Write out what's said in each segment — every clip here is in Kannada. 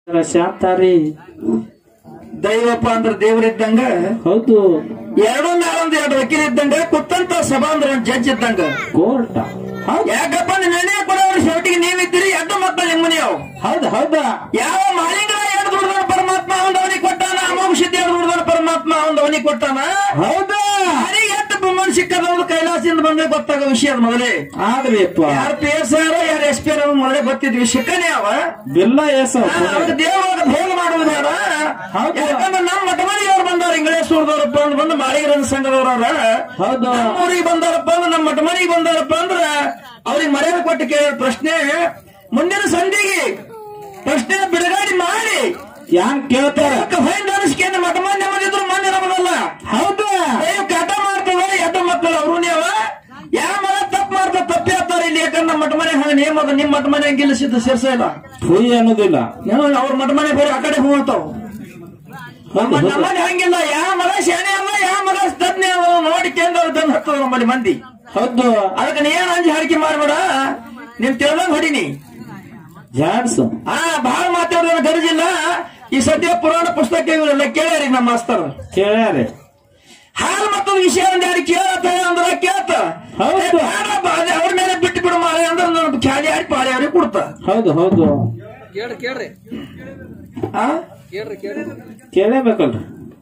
ಶಾಂತಾರಿ ದೈವಪ್ಪ ಅಂದ್ರ ದೇವರಿದ್ದಂಗ ಹೌದು ಎರಡು ನಾಳೊಂದ್ ಎರಡು ವಕೀಲ ಇದ್ದಂಗ ಕುತ್ತಂತ ಸಭಾ ಅಂದ್ರ ಒಂದ್ ಜಡ್ಜ್ ಇದ್ದಂಗ ಕೋರ್ಟ ಯಾಕಪ್ಪ ನಿರ್ಣಯ ಕೊಡೋರು ಶೆವಟಿಗೆ ನೀವಿದ್ದೀರಿ ಎರಡು ಮಕ್ಕಳು ನಿಮ್ಮನೆ ಅವು ಹೌದ ಹೌದಾ ಯಾವ ಮಾಲಿಂಗ ಎರಡು ದುಡ್ದನ ಪರಮಾತ್ಮ ಅವನ್ ಅವನಿಗೆ ಕೊಟ್ಟಾನ ಅಮೋಘ ಸಿದ್ಧಿ ಎರಡು ದುಡ್ದನ ಪರಮಾತ್ಮ ಅವನ್ ಅವನಿಗೆ ಕೊಟ್ಟಾನ ಹೌದಾ ಯಾರಿಗೆ ಎಷ್ಟು ಪ್ರಮಾಣ ಸಿಕ್ಕದವ್ರು ಕೈಲಾಸದಿಂದ ಬಂದ್ರೆ ಗೊತ್ತಾಗೋ ವಿಷಯ ಅದ್ ಮೊದಲೇ ಆದ್ರಿಪ್ಪ ಯಾರು ಪಿ ಎಸ್ ಆರ್ ಯಾರು ಎಸ್ ಪಿ ಆರ್ ಮೊದಲೇ ಗೊತ್ತಿದ್ವಿ ಶಿಕ್ಕನೇ ಅವ ಬಿಲ್ಲ ಎಸ್ ಅವ್ರಿಗೆ ದೇವರ ಭೋಗ ಮಾಡುವುದು ಬೇಡ ಹೌದು. ಯಾಕಂದ್ರೆ ನಮ್ಮ ಮಠ ಮನೆಯವ್ರು ಬಂದಾರ ಇಂಗಳೇಶ್ವರದವ್ರಪ್ಪ ಅಂದ್ರೆ ಬಂದು ಮಾಳಿಗರನ್ ಸಂಘದವ್ರ ಹೌದು ಊರಿಗೆ ಬಂದಾರಪ್ಪ ಅಂದ್ರೆ ನಮ್ಮ ಮಠ ಮನೆಗೆ ಬಂದಾರಪ್ಪ ಅಂದ್ರ ಅವ್ರಿಗೆ ಮರ್ಯಾದೆ ಕೊಟ್ಟು ಕೇಳಿದ ಪ್ರಶ್ನೆ ಮುಂದಿನ ಸಂಧಿಗೆ ಪ್ರಶ್ನೆ ಬಿಡುಗಡೆ ಮಾಡಿ ಯಾನ್ ಕೇಳ್ತಾರ ಫೈನ್ ಅನಿಸ್ಕೇನೆ ಮಠ ಮನೆ ನೆಮ್ಮದಿದ್ರು ಮನೆ ನಮ್ಮದಲ್ಲ ಹೌದಾ ದಯವು ಕಟ ಮಾಡ್ತದ ಎಡ್ಡ ಮಕ್ಕಳು ಅವ್ರು ನೀವ ಯಾವ ಮಗ ತಪ್ಪು ಮಾಡ್ತಾ ತಪ್ಪಿ ಹೇಳ್ತಾರೆ ಇಲ್ಲಿ ಯಾಕಂದ್ರೆ ನಮ್ಮ ಮಠ ಮನೆ ಹಂಗ ನೇಮ್ ಅದ ನಿಮ್ಮ ಮಠ ಮನೆ ಹಂಗಿಲ್ಲ ಸಿದ್ಧ ಸೇರ್ಸ ಇಲ್ಲ ಹುಯಿ ಅನ್ನೋದಿಲ್ಲ ಏನೋ ಅವ್ರ ಮಠ ಮನೆ ಬೇರೆ ಆ ಕಡೆ ಹೂ ಅಂತಾವ್ ನಮ್ಮ ಹೌದು, ಹೌದು. ನಮ್ಮಲ್ಲಿ ಹಂಗಿಲ್ಲ ಯಾವ ಮಗ ಶಾಣೆ ಅಲ್ಲ ಯಾವ ಮಗ ತಜ್ಞ ಅವ ನೋಡಿ ಕೇಂದ್ರ ತಂದು ಹತ್ತದ ನಮ್ಮಲ್ಲಿ ಮಂದಿ ಹೌದು ಅದಕ್ಕೆ ನೀ ಏನ್ ಅಂಜಿ ಹಾರಿಕೆ ಮಾಡ್ಬೇಡ ನೀನ್ ತಿಳ್ದಂಗ್ ಹೊಡಿನಿ ಜಾಡ್ಸ್ ಆ ಬಹಳ ಮಾತಾಡೋದ ಗರಜಿಲ್ಲ ಈ ಸದ್ಯ ಪುರಾಣ ಪುಸ್ತಕ ಇವರೆಲ್ಲ ಕೇಳ್ಯಾರಿ ನಮ್ಮ ಮಾಸ್ತರ್ ಕೇಳ್ಯಾರೆ ಹಾಲು ಮತ್ತು ವಿಷಯ ಒಂದ್ ಯಾರು ಕೇಳತ್ತ ಅಂದ್ರ ಕೇಳ್ತ ಹೌದು. ಏ, ಬೇಡಪ್ಪ, ಅದೇ ಅವ್ರ ಮೇಲೆ ಬಿಟ್ಟು ಬಿಡು ಮಾರ ಅಂದ್ರೆ ನಾನು ಖ್ಯಾಲಿ ಆಡಿ ಪಾಳಿ ಅವ್ರಿಗೆ ಕೊಡ್ತ ಹೌದು ಹೌದು ಕೇಳ್ರಿ ಕೇಳ್ರಿ ಆ ಕೇಳ್ರಿ ಕೇಳ್ರಿ ಕೇಳಬೇಕಲ್ರಿ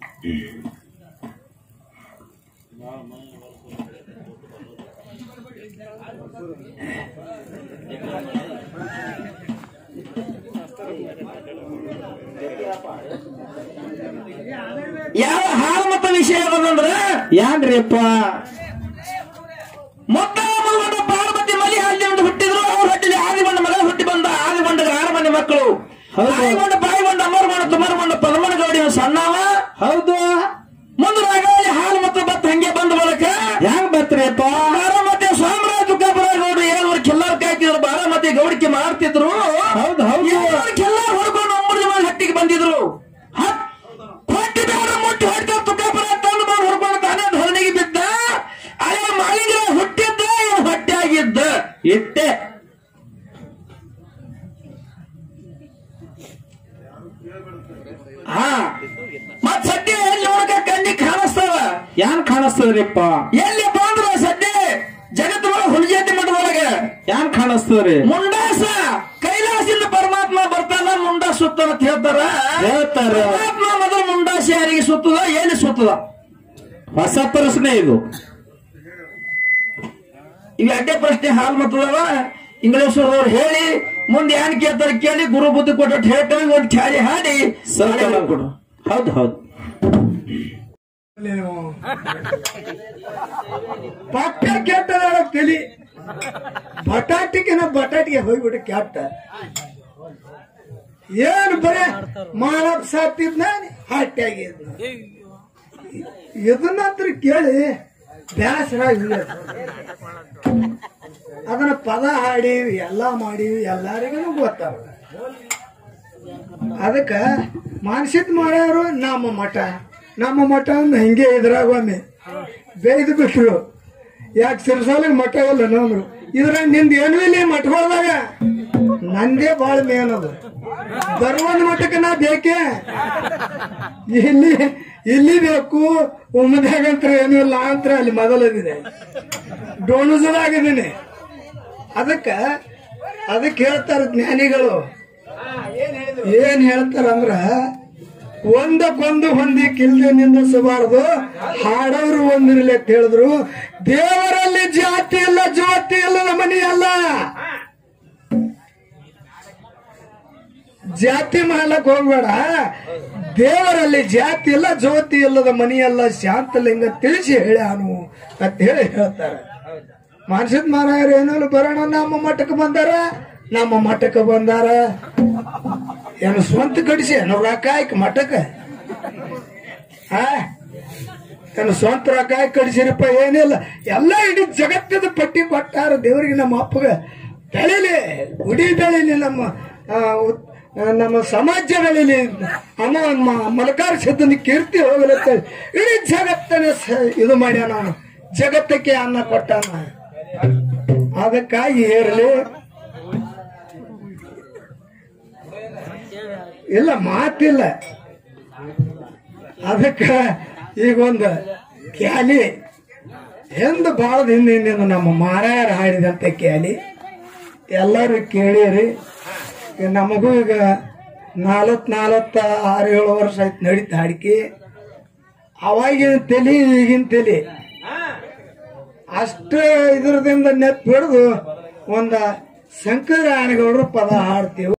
ಯಾವ ಹಾಲು ಮತ್ತು ವಿಷಯ ಯಾವ್ದಂದ್ರೆ ಯಾನ್ರಿಪ್ಪ ಮೊತ್ತ ಮಗನ ಪಾರ್ವತಿ ಮಲಿ ಅಲ್ಲಿ ಒಂದು ಹುಟ್ಟಿದ್ರು ಅವ್ರ ಹೊಟ್ಟಿಲಿ ಆದಿಗೊಂಡ ಮಗ ಹುಟ್ಟಿ ಬಂದ ಆದಿಗೊಂಡ ಆರು ಮಂದಿ ಮಕ್ಕಳು ಹೌದು. ಆದಿಗೊಂಡ ಬಾಯಿಗೊಂಡ ಅಮರಗೊಂಡ ತುಮರಗೊಂಡ ಪದಮನ ಗೌಡಿ ಇವ ಸಣ್ಣವ ಹೌದು ಮುಂದೆ ರಾಗಾವಳಿ ಹಾಲು ಮತ್ತು ಬತ್ತ ಹಂಗೆ ಬಂದ ಬಳಕ ಹೆಂಗ್ ಬತ್ರಿಪ್ಪ ಬಾರಾಮತಿ ಸಾಮ್ರಾಜ್ಯ ತುಕಾಪುರ ಗೌಡ್ರು ಏಳ್ವರು ಕಿಲ್ಲಾರ್ ಕಾಯ್ತಿದ್ರು ಬಾರಾಮತಿ ಗೌಡಿಕೆ ಮಾಡ್ತಿದ್ರು ಹೌದು ಹೌದು ಏಳ್ವರು ಕಿಲ್ಲಾರ್ ಹೊಡ್ಕೊಂಡು ಒಂಬತ್ತು ಜನ ಹಟ್ಟಿಗೆ ಬಂದಿದ್ರು ಹತ್- ಹೊಟ್ಟಿ ಬೇಡ ಮುಟ್ಟಿ ಹೊಟ್ಟೆ ತುಕಾಪುರ ತಂದು ಬಂದು ಹೊಡ್ಕೊಂಡು ತಾನೇ ಧರಣಿಗೆ ಬಿದ್ದ ಅಯ್ಯ ಮಾಲಿಂಗ ಹುಟ್ಟಿದ್ದ ಇವ ಹೊಟ್ಟೆ ಆಗಿದ್ದ ಇಟ್ಟೆ ಹಾ ಮತ್ ಸದ್ಯ ಎಲ್ಲಿ ನೋಡಕ ಕಣ್ಣಿಗೆ ಕಾಣಿಸ್ತಾವ ಯಾನ್ ಕಾಣಿಸ್ತದ್ರಿಪ್ಪ ಎಲ್ಲಿ ಬಂದ್ರ ಸದ್ಯ ಜಗತ್ತೊಳಗ ಹುಲಿಜಾತಿ ಮಠದೊಳಗೆ ಯಾನ್ ಕಾಣಿಸ್ತದ್ರಿ ಮುಂಡಾಸ ಕೈಲಾಸದಿಂದ ಪರಮಾತ್ಮ ಬರ್ತಾನ ಮುಂಡ ಸುತ್ತದ ಅಂತ ಹೇಳ್ತಾರ ಹೇಳ್ತಾರ ಪರಮಾತ್ಮ ಮೊದಲು ಮುಂಡಾಸ ಯಾರಿಗೆ ಸುತ್ತದ ಎಲ್ಲಿ ಸುತ್ತದ ಹೊಸ ಪ್ರಶ್ನೆ ಇದು ಇವ ಅಡ್ಡೆ ಪ್ರಶ್ನೆ ಹಾಲ್ ಮತ್ತದವ ಇಂಗ್ಲೇಶ್ವರದವ್ರು ಹೇಳಿ ಮುಂದೆ ಏನ್ ಕೇಳ್ತಾರೆ ಕೇಳಿ ಗುರು ಬುದ್ಧಿ ಕೊಟ್ಟು ಹೇಳ್ತೇವೆ ಒಂದು ಖ್ಯಾಲಿ ಹಾಡಿ ಸ್ವಲ್ಪ ಕೊಡು ಹೌದು ಹೌದು ಪಕ್ಕ ಕೆಟ್ಟದ ತಲಿ ಬಟಾಟಿಗೆನ ಬಟಾಟಿಗೆ ಹೋಗ್ಬಿಟ್ಟು ಕೆಟ್ಟ ಏನು ಬರೇ ಮಾನವ ಸಾತಿದ್ನ ಹಟ್ಟಿಯಾಗಿದ್ನ ಇದನ್ನಂತ್ರ ಕೇಳಿ ಬ್ಯಾಸರ ಇಲ್ಲ ಅದನ್ನ ಪದ ಹಾಡಿ ಎಲ್ಲ ಮಾಡಿ ಎಲ್ಲರಿಗೂ ಗೊತ್ತಾವ ಅದಕ್ಕ ಮಾನಸಿಕ ಮಾಡ್ಯಾರು ನಮ್ಮ ಮಠ ನಮ್ಮ ಮಠ ಅಂದ್ ಹಿಂಗೆ ಇದ್ರಾಗ ಒಮ್ಮೆ ಬೇಯ್ದು ಬಿಟ್ರು ಯಾಕೆ ಸಿರ್ಸಾಲಿಗೆ ಮಠ ಇಲ್ಲ ನಂದ್ರು ಇದ್ರಾಗ ನಿಂದ ಏನೂ ಇಲ್ಲ ಈ ಮಠಗಳದಾಗ ನಂದೇ ಬಾಳ ಮೇನ್ ಅದು ಬರುವಂದ್ ಮಠಕ್ಕೆ ನಾ ಬೇಕೇ ಇಲ್ಲಿ ಇಲ್ಲಿ ಬೇಕು ಉಮ್ಮದಾಗಂತ್ರ ಏನೂ ಇಲ್ಲ ಅಂತ ಅಲ್ಲಿ ಮೊದಲದಿದೆ ಡೋಣುಜದಾಗಿದ್ದೀನಿ ಅದಕ್ಕ ಅದಕ್ಕೆ ಹೇಳ್ತಾರ ಜ್ಞಾನಿಗಳು ಏನ್ ಹೇಳ್ತಾರಂದ್ರ ಒಂದಕ್ಕೊಂದು ಹೊಂದಿ ಕಿಲ್ದೆ ನಿಂದಿಸಬಾರದು ಹಾಡೋರು ಒಂದಿರಲಿ ಅಂತ ಹೇಳಿದ್ರು ದೇವರಲ್ಲಿ ಜಾತಿ ಇಲ್ಲ ಜ್ಯೋತಿ ಇಲ್ಲದ ಮನಿ ಅಲ್ಲ ಜಾತಿ ಮಾಡ್ಲಕ್ ಹೋಗ್ಬೇಡ ದೇವರಲ್ಲಿ ಜಾತಿ ಇಲ್ಲ ಜ್ಯೋತಿ ಇಲ್ಲದ ಮನಿ ಅಲ್ಲ ಶಾಂತಲಿಂಗ ತಿಳಿಸಿ ಹೇಳ್ಯಾನು ಅಂತ ಹೇಳಿ ಹೇಳ್ತಾರೆ ಮಾನಸಿಕ ಮಾರಾಯರು ಏನೋ ಬರೋಣ ನಮ್ಮ ಮಠಕ್ಕೆ ಬಂದಾರ ನಮ್ಮ ಮಠಕ್ಕೆ ಬಂದಾರ ಏನು ಸ್ವಂತ ಕಡಿಸಿ ಏನು ರೊಕ್ಕ ಹಾಕಿ ಮಠಕ್ಕೆ ಆ ಏನು ಸ್ವಂತ ರೊಕ್ಕ ಹಾಕಿ ಕಡಿಸಿರಪ್ಪ ಏನಿಲ್ಲ ಎಲ್ಲ ಇಡೀ ಜಗತ್ತದ ಪಟ್ಟಿ ಕೊಟ್ಟಾರ ದೇವರಿಗೆ ನಮ್ಮ ಅಪ್ಪಗ ಬೆಳಿಲಿ ಗುಡಿ ಬೆಳಿಲಿ ನಮ್ಮ ಆ, ಉತ್- ಆ, ನಮ್ಮ ಸಮಾಜ ಬೆಳಿಲಿ ಅಮ್ಮ ಮ- ಮಲಕಾರ ಸಿದ್ಧನ ಕೀರ್ತಿ ಹೋಗಲತ್ತೇಳಿ ಇಡೀ ಜಗತ್ತನ್ನ ಸ- ಇದು ಮಾಡ್ಯಾನ ಅವನು ಜಗತ್ತಕ್ಕೆ ಅನ್ನ ಕೊಟ್ಟಾನ ಅದಕ್ಕಾಗಿ ಏರ್ಲಿ ಇಲ್ಲ ಮಾತಿಲ್ಲ ಅದಕ್ಕ ಈಗ ಒಂದು ಕ್ಯಾಲಿ ಹಿಂದ ಬಾಳ ಹಿಂದಿಂದ ನಮ್ಮ ಮಾರಾಯರು ಹಾಡಿದಂತ ಕ್ಯಾಲಿ ಎಲ್ಲರೂ ಕೇಳಿರಿ ಈಗ ನಮಗೂ ಈಗ ನಾಲ್ವತ್ ನಾಲ್ವತ್ತ ಆರು ಏಳು ವರ್ಷ ಆಯ್ತು ನಡೀತ ಹಾಡಿಕೆ ಅವಾಗಿನ ತಲಿ ಈಗಿನ ತಲಿ ಅಷ್ಟ ಇದ್ರದಿಂದ ನೆಪ್ ಹಿಡಿದು ಒಂದ ಶಂಕರ ಆನೆಗೌಡರು ಪದ ಹಾಡ್ತೀವಿ